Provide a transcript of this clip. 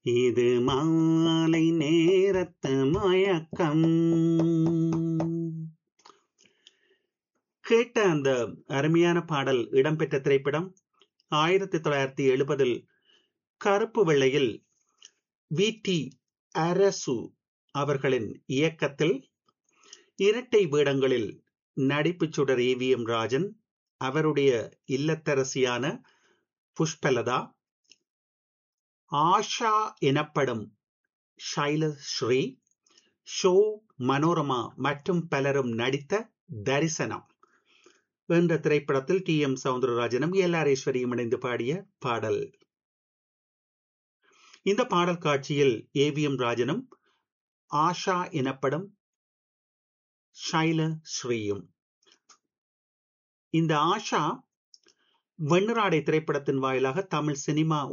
இது மாலை நேரத்து மயக்கம் கேட்ட அந்த அருமையான பாடல் இடம்பெற்ற திரைப்படம் ஆயிரத்தி தொள்ளாயிரத்தி எழுபதில் கருப்பு வெள்ளையில் வி டி அரசு அவர்களின் இயக்கத்தில் இரட்டை வேடங்களில் நடிப்பு சுடர் ஏவிஎம் ராஜன் அவருடைய இல்லத்தரசியான புஷ்பலதா ஆஷா எனப்படும் ஷைலஸ்ரீ ஷோ மனோரமா மற்றும் பலரும் நடித்த தரிசனம் என்ற திரைப்படத்தில் டி எம் சவுந்தரராஜனும் எல் ஆர் ஈஸ்வரியும் இணைந்து பாடிய பாடல் இந்த பாடல் காட்சியில் ஏவிஎம் ராஜனும் ஆஷா எனப்படும் ஷைல ஸ்ரீயும் இந்த ஆஷா வெண்ணிராடை திரைப்படத்தின் வாயிலாக தமிழ் சினிமா